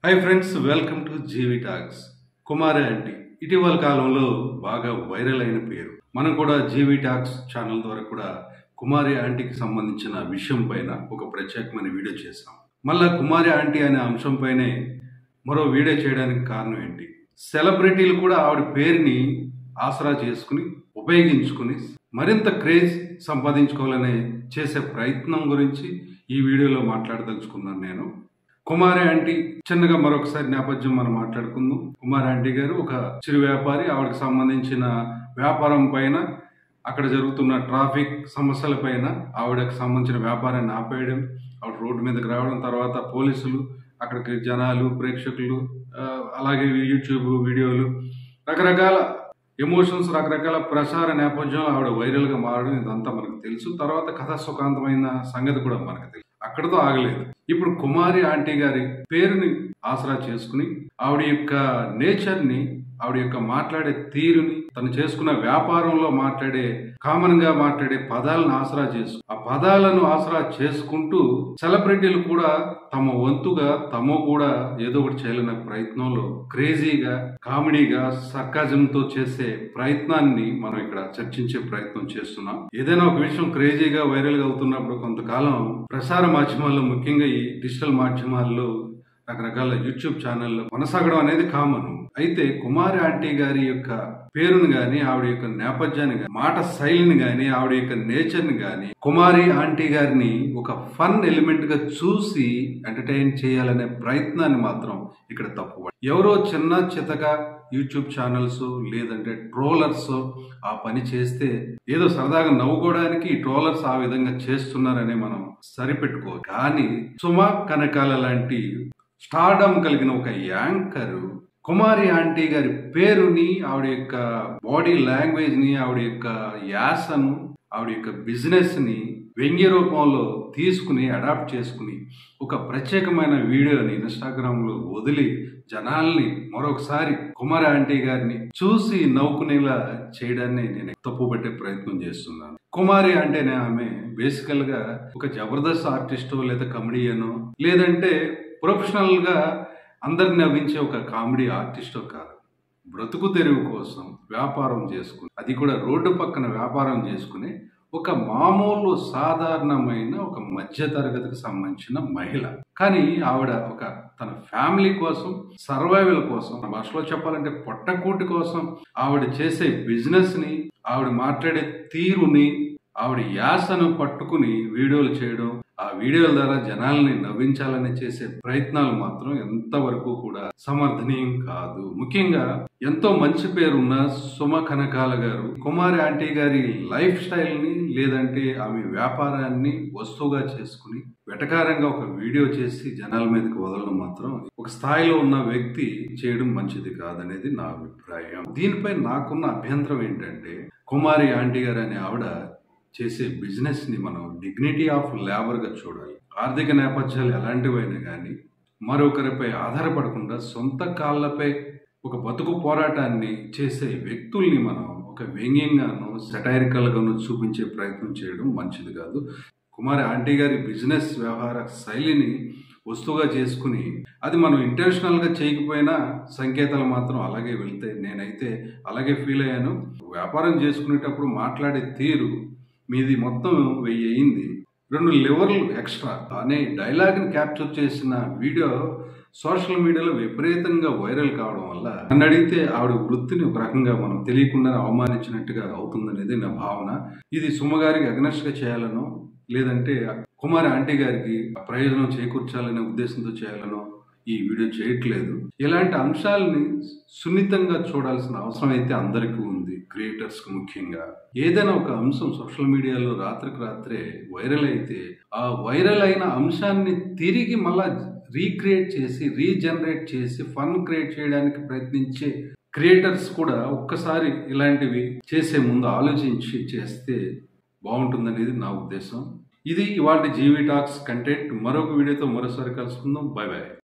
hi friends welcome to GV talks Kumari aunty ఇటీవల కాలంలో బాగా వైరల్ అయిన పేరు మనం కూడా జీవి టాక్స్ ఛానల్ ద్వారా కూడా కుమారి ఆంటీకి సంబంధించిన విషయం పైన ఒక ప్రత్యేకమైన వీడియో చేశాం మళ్ళా కుమారి ఆంటీ అనే అంశం పైనే మరో వీడియో చేయడానికి కారణం ఏంటి సెలబ్రిటీలు కూడా ఆవిడ పేరుని ఆసరా చేసుకుని ఉపయోగించుకుని మరింత క్రేజ్ సంపాదించుకోవాలనే చేసే ప్రయత్నం గురించి ఈ వీడియోలో మాట్లాడదలుచుకున్నాను నేను కుమారి ఆంటీ చిన్నగా మరొకసారి నేపథ్యం మనం మాట్లాడుకుందాం కుమారి ఆంటీ గారు ఒక చిరు వ్యాపారి ఆవిడకి సంబంధించిన వ్యాపారం పైన అక్కడ జరుగుతున్న ట్రాఫిక్ సమస్యల పైన ఆవిడకి సంబంధించిన వ్యాపారాన్ని ఆపేయడం ఆవిడ రోడ్డు మీదకి రావడం తర్వాత పోలీసులు అక్కడికి జనాలు ప్రేక్షకులు ఆ, అలాగే యూట్యూబ్ వీడియోలు రకరకాల ఎమోషన్స్ రకరకాల ప్రసార నేపథ్యంలో ఆవిడ వైరల్గా మారడం ఇదంతా మనకు తెలుసు తర్వాత కథ సుఖాంతమైన సంగతి కూడా మనకు తెలుసు అక్కడతో ఆగలేదు ఇప్పుడు కుమారి ఆంటీ గారి పేరుని ఆసరా చేసుకుని ఆవిడ యొక్క నేచర్ని ఆవిడ యొక్క మాట్లాడే తీరుని తను చేసుకున్న వ్యాపారంలో మాట్లాడే కామన్ గా మాట్లాడే పదాలను ఆసరా చేసు ఆ పదాలను ఆసరా చేసుకుంటూ సెలబ్రిటీలు కూడా తమ వంతుగా తమ కూడా ఏదో ఒకటి చేయాలనే ప్రయత్నంలో క్రేజీగా కామెడీగా సర్కాజంతో చేసే ప్రయత్నాన్ని మనం ఇక్కడ చర్చించే ప్రయత్నం చేస్తున్నాం ఏదైనా ఒక విషయం క్రేజీగా వైరల్ గా అవుతున్నప్పుడు కొంతకాలం ప్రసార మాధ్యమాల్లో ముఖ్యంగా ఈ డిజిటల్ మాధ్యమాల్లో రకరకాల యూట్యూబ్ ఛానల్లో కొనసాగడం అనేది కామన్ అయితే కుమారి ఆంటీ గారి యొక్క పేరును గాని ఆవిడ యొక్క నేపథ్యాన్ని గాని మాట శైలిని గాని ఆవిడ యొక్క నేచర్ ని గాని కుమారి ఆంటీ గారిని ఒక ఫన్ ఎలిమెంట్ గా చూసి ఎంటర్టైన్ చేయాలనే ప్రయత్నాన్ని మాత్రం ఇక్కడ తప్పు ఎవరో చిన్న చితక యూట్యూబ్ ఛానల్స్ లేదంటే ట్రోలర్స్ ఆ పని చేస్తే ఏదో సరదాగా నవ్వుకోవడానికి ఈ ట్రోలర్స్ ఆ విధంగా చేస్తున్నారని మనం సరిపెట్టుకో కానీ సుమా కనకాల లాంటి స్టార్డమ్ కలిగిన ఒక యాంకర్ కుమారి ఆంటీ గారి పేరుని ఆవిడ యొక్క బాడీ లాంగ్వేజ్ ని ఆవిడ యొక్క యాసను ఆవిడ యొక్క బిజినెస్ ని వ్యంగ్య రూపంలో తీసుకుని అడాప్ట్ చేసుకుని ఒక ప్రత్యేకమైన వీడియోని ఇన్స్టాగ్రామ్ లో వదిలి జనాల్ని మరొకసారి కుమారి ఆంటీ గారిని చూసి నవ్వుకునేలా చేయడాన్ని నేను తప్పు పెట్టే ప్రయత్నం చేస్తున్నాను కుమారి అంటేనే ఆమె బేసికల్ గా ఒక జబర్దస్త్ ఆర్టిస్టో లేదా కమెడియనో లేదంటే ప్రొఫెషనల్ గా అందరిని నవ్వించే ఒక కామెడీ ఆర్టిస్టో కాదు బ్రతుకు తెరువు కోసం వ్యాపారం చేసుకుని అది కూడా రోడ్డు పక్కన వ్యాపారం చేసుకుని ఒక మామూలు సాధారణమైన ఒక మధ్య తరగతికి సంబంధించిన మహిళ కానీ ఆవిడ ఒక తన ఫ్యామిలీ కోసం సర్వైవల్ కోసం మన భాషలో చెప్పాలంటే పొట్టకూటి కోసం ఆవిడ చేసే బిజినెస్ ని ఆవిడ మాట్లాడే తీరుని ఆవిడ యాసను పట్టుకుని వీడియోలు చేయడం ఆ వీడియోల ద్వారా జనాల్ని నవ్వించాలని చేసే ప్రయత్నాలు మాత్రం ఎంతవరకు కూడా సమర్థనీయం కాదు ముఖ్యంగా ఎంతో మంచి పేరున్న సుమ కనకాల గారు కుమారి ఆంటీ గారి లైఫ్ స్టైల్ ని లేదంటే ఆమె వ్యాపారాన్ని వస్తువుగా చేసుకుని వెటకారంగా ఒక వీడియో చేసి జనాల మీదకి వదలడం మాత్రం ఒక స్థాయిలో ఉన్న వ్యక్తి చేయడం మంచిది కాదనేది నా అభిప్రాయం దీనిపై నాకున్న అభ్యంతరం ఏంటంటే కుమారి ఆంటీ గారు అనే ఆవిడ చేసే బిజినెస్ ని మనం డిగ్నిటీ ఆఫ్ లేబర్ గా చూడాలి ఆర్థిక నేపథ్యాలు ఎలాంటివైనా కానీ మరొకరిపై ఆధారపడకుండా సొంత కాళ్ళపై ఒక బతుకు పోరాటాన్ని చేసే వ్యక్తుల్ని మనం ఒక వ్యంగ్యంగాను సెటైరికల్ గాను చూపించే ప్రయత్నం చేయడం మంచిది కాదు కుమారి ఆంటీ గారి బిజినెస్ వ్యవహార శైలిని వస్తువుగా చేసుకుని అది మనం ఇంటెన్షనల్ గా చేయకపోయినా సంకేతాలు మాత్రం అలాగే వెళ్తాయి నేనైతే అలాగే ఫీల్ అయ్యాను వ్యాపారం చేసుకునేటప్పుడు మాట్లాడే తీరు మీది మొత్తం వెయ్యి అయింది రెండు లివర్లు ఎక్స్ట్రా అనే డైలాగ్ని క్యాప్చర్ చేసిన వీడియో సోషల్ మీడియాలో విపరీతంగా వైరల్ కావడం వల్ల నన్ను అడిగితే ఆవిడ వృత్తిని ఒక రకంగా మనం తెలియకుండా అవమానించినట్టుగా అవుతుందనేది నా భావన ఇది సుమ్మగారికి అగ్నెస్ట్ గా చేయాలనో లేదంటే కుమారి ఆంటీ గారికి ప్రయోజనం చేకూర్చాలనే ఉద్దేశంతో చేయాలనో ఈ వీడియో చేయట్లేదు ఇలాంటి అంశాలని సున్నితంగా చూడాల్సిన అవసరం అయితే అందరికీ ఉంది క్రియేటర్స్ కు ముఖ్యంగా ఏదైనా ఒక అంశం సోషల్ మీడియాలో రాత్రికి రాత్రే వైరల్ అయితే ఆ వైరల్ అయిన అంశాన్ని తిరిగి మళ్ళా రీక్రియేట్ చేసి రీజనరేట్ చేసి ఫన్ క్రియేట్ చేయడానికి ప్రయత్నించే క్రియేటర్స్ కూడా ఒక్కసారి ఇలాంటివి చేసే ముందు ఆలోచించి చేస్తే బాగుంటుందనేది నా ఉద్దేశం ఇది ఇవాళ జీవి టాక్స్ కంటెంట్ మరొక వీడియోతో మరోసారి కలుసుకుందాం బై బాయ్